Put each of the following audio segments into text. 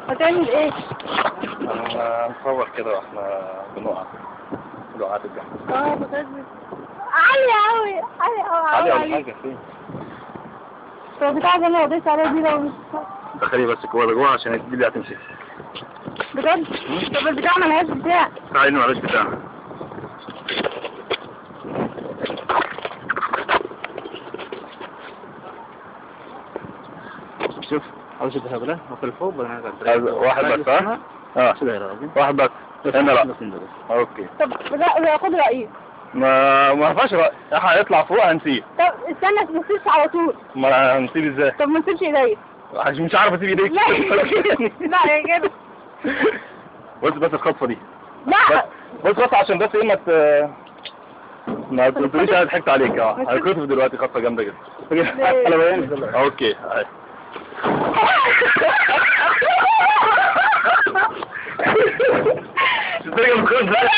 هتعمل ايه؟ انا نصور كده واحنا بنقع وقعات الجحر اه بجد عالية أوي عالية أوي علي عالية ولا حاجة فين طب بتاع اللي انا قضيت عليها دي لو مش دخلي بس جوه جوه عشان دي اللي هتمشي بجد طب البتاع ملهاش بتاع تعالي معلش بتاعنا شوف عاوز تذهب له وفي الحب انا قاعد واحد بس ها؟ اه واحد بس هنا لا اوكي طب لا لا خد رأيي ما ما فيهاش رأي احنا هنطلع فوق هنسيب طب استنى ما تسيبش على طول ما هنسيب ازاي طب ما تسيبش ايديا عشان مش عارف اسيب ايديك لا لا يا كده بص بس الخطفه دي لا بص بص عشان بس ايه ما ت... ما تقوليش انا ضحكت عليك اه هتخطف دلوقتي خطفه جامده جدا ليه؟ اوكي هاي. ترجع من الخوف ده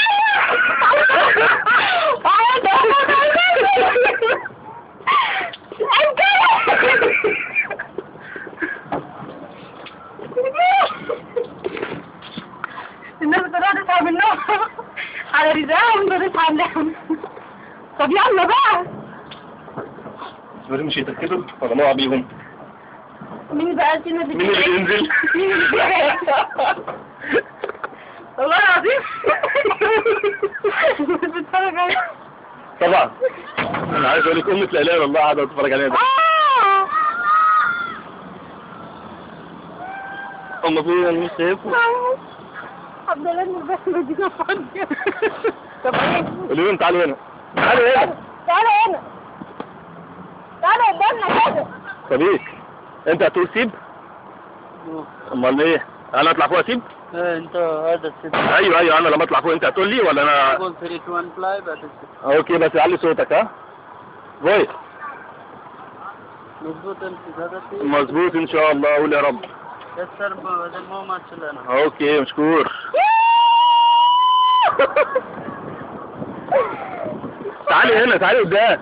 الناس بتقعد تسحب منهم على رزقهم بتسحب لهم طب يلا بقى لازم مش يتأكدوا ولا نقع بيهم مين بقى فينا اللي مين اللي بينزل؟ مين اللي بينزل؟ والله العظيم بتتفرج عليه طبعا انا عايز اقول لك امة لا اله الا الله قاعده بتتفرج علينا ده آه. هم فين انا مش شايفهم الحمد لله ان البس مدينة فاضية طب ايه؟ قولوا لهم تعالوا هنا تعالوا هنا تعالى هنا تعالى قدامنا كده طب ايه انت هتقول سيب امال ايه انا اطلع فوق اسيب انت هذا السيد ايوه ايوه انا لما اطلع فوق انت هتقول لي ولا انا قول 3 2 1 فلاي بعد السيد اوكي بس علي صوتك ها فويس مضبوط انت هذا السيد مظبوط ان شاء الله قول يا رب كسر بدل مو ما تشلنا اوكي مشكور تعالي هنا تعالي قدام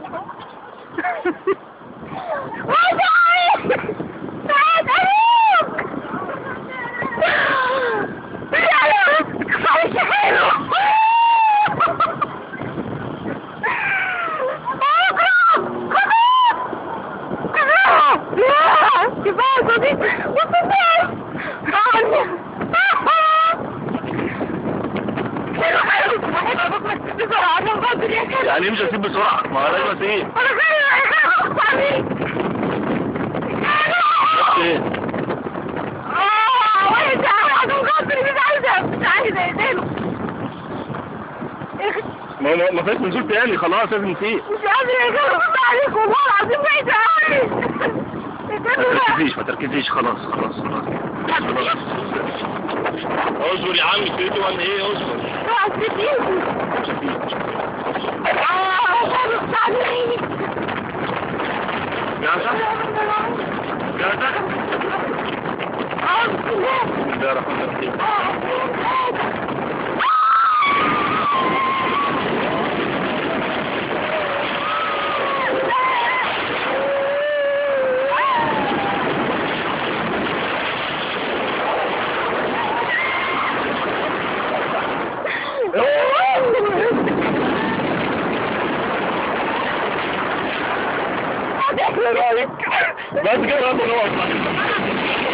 كفاية صديق يعني امشي اسيب بسرعه ما انا لازم اسيب ايه ما ما ما فيش نزول تاني خلاص لازم نسيب ما تركزيش ما تركزيش خلاص خلاص خلاص خلاص اصبر يا عم سيدي ولا ايه اصبر مش هسيب. جاهزة؟ جاهزة؟ بسم الله الرحمن الرحيم ايه رايك؟ بس كده يلا نقعد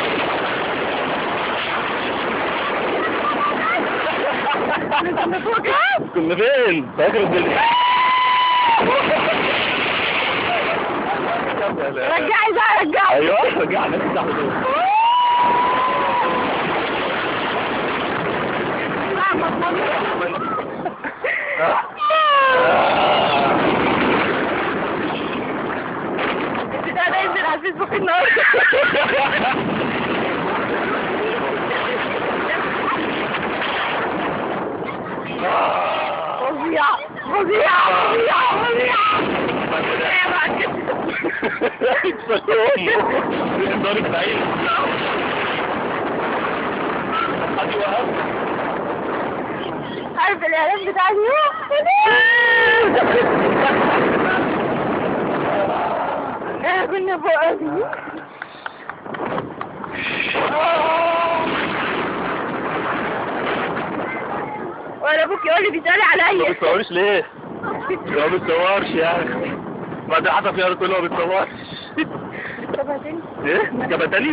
كنا فين؟ في اخر الدنيا رجعي بقى رجعي ايوه رجعنا نفتح دول البتاع ده ينزل على الفيسبوك النهارده فظيع فظيع فظيع فظيع ضارب بعيد حد وقف عارف الاعلان بتاع اليوم احنا كنا فوق قوي يشوفك يقول لي بيسأل ما عليا بتصورش ليه؟ ما بتصورش يعني بعدين حتى في تقول له ما بتصورش طب هتنسى ايه؟ جبتني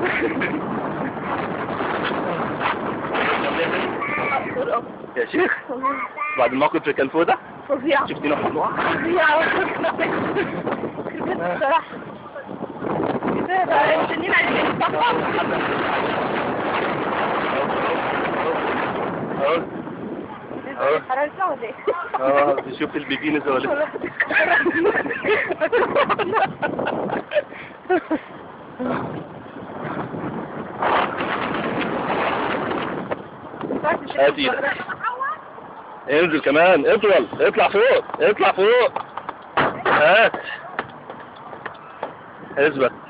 يا شيخ بعد الموقف في كالفودة فظيعة شفتينا حلوة فظيعة بصراحة كده بقى مستنيين على اهو اهو حرارتنا ولا ايه؟ اه تشوف البيبينز ولا هات ايدك انزل كمان اطول اطلع فوق اطلع فوق هات اثبت